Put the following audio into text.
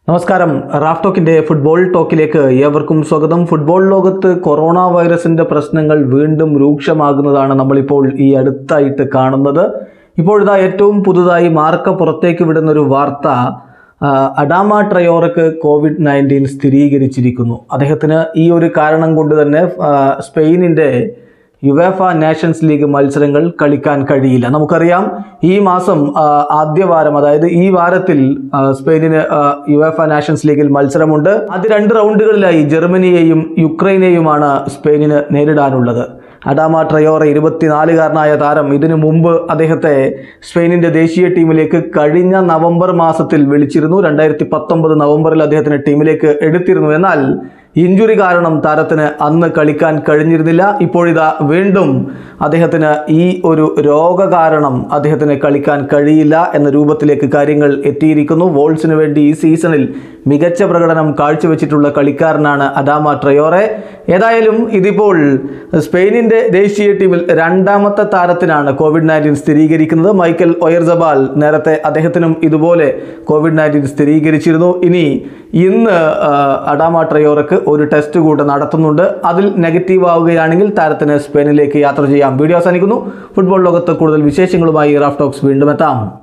നമസ്കാരം Raf ടോക്കിന്റെ football ടോക്കിലേക്ക് ഏവർക്കും സ്വാഗതം ഫുട്ബോൾ ലോകത്ത് കൊറോണ വൈറസിന്റെ പ്രശ്നങ്ങൾ വീണ്ടും രൂക്ഷമാകുന്നതാണ് നമ്മളിപ്പോൾ ഈ അടുത്തായിട്ട് കാണുന്നത് ഇപ്പോഴിതാ ഏറ്റവും പുതുതായി മാർക്ക പുറത്തേക്ക് വിടുന്ന ഒരു വാർത്ത ആ, അഡാമ ട്രയോറക്ക് കോവിഡ് നയൻറ്റീൻ സ്ഥിരീകരിച്ചിരിക്കുന്നു അദ്ദേഹത്തിന് ഈ ഒരു കാരണം കൊണ്ട് തന്നെ ആ, സ്പെയിനിൻ്റെ യുവേഫ നാഷൻസ് ലീഗ് മത്സരങ്ങൾ കളിക്കാൻ കഴിയില്ല നമുക്കറിയാം ഈ മാസം ആ, ആദ്യ വാരം അതായത് ഈ വാരത്തിൽ ആ, സ്പെയിനിന് ആ, യുവേഫ നാഷൻസ് ലീഗിൽ മത്സരമുണ്ട് ആദ്യ രണ്ട് റൗണ്ടുകളിലായി ജർമ്മനിയെയും യുക്രൈനെയുമാണ് സ്പെയിനിന് നേരിടാനുള്ളത് അഡാമ ട്രയോറ ഇരുപത്തിനാലുകാരനായ താരം ഇതിനു മുമ്പ് അദ്ദേഹത്തെ സ്പെയിനിന്റെ ദേശീയ ടീമിലേക്ക് കഴിഞ്ഞ നവംബർ മാസത്തിൽ വിളിച്ചിരുന്നു രണ്ടായിരത്തി പത്തൊമ്പത് നവംബറിൽ അദ്ദേഹത്തിന് ടീമിലേക്ക് എടുത്തിരുന്നു എന്നാൽ ഇഞ്ചുറി കാരണം താരത്തിന് അന്ന് കളിക്കാൻ കഴിഞ്ഞിരുന്നില്ല ഇപ്പോഴിതാ വീണ്ടും അദ്ദേഹത്തിന് ഈ ഒരു രോഗ കാരണം അദ്ദേഹത്തിന് കളിക്കാൻ കഴിയില്ല എന്ന രൂപത്തിലേക്ക് കാര്യങ്ങൾ എത്തിയിരിക്കുന്നു വോൾസിന് വേണ്ടി ഈ സീസണിൽ മികച്ച പ്രകടനം കാഴ്ചവെച്ചിട്ടുള്ള കളിക്കാരനാണ് അഡാമ ട്രയോറെ ഏതായാലും ഇതിപ്പോൾ സ്പെയിനിന്റെ ദേശീയ ടീമിൽ രണ്ടാമത്തെ താരത്തിനാണ് കോവിഡ് നയൻറ്റീൻ സ്ഥിരീകരിക്കുന്നത് മൈക്കൽ ഒയർസബാൽ നേരത്തെ അദ്ദേഹത്തിനും ഇതുപോലെ കോവിഡ് നയൻറ്റീൻ സ്ഥിരീകരിച്ചിരുന്നു ഇനി ഇന്ന് ആ, അഡാമ ട്രയോറക്ക് ഒരു ടെസ്റ്റ് കൂടെ നടത്തുന്നുണ്ട് അതിൽ നെഗറ്റീവ് ആവുകയാണെങ്കിൽ താരത്തിന് സ്പെയിനിലേക്ക് യാത്ര ചെയ്യാം വീഡിയോ അവസാനിക്കുന്നു ഫുട്ബോൾ ലോകത്ത് കൂടുതൽ വിശേഷങ്ങളുമായി റാഫ് ടോക്സ് വീണ്ടും എത്താം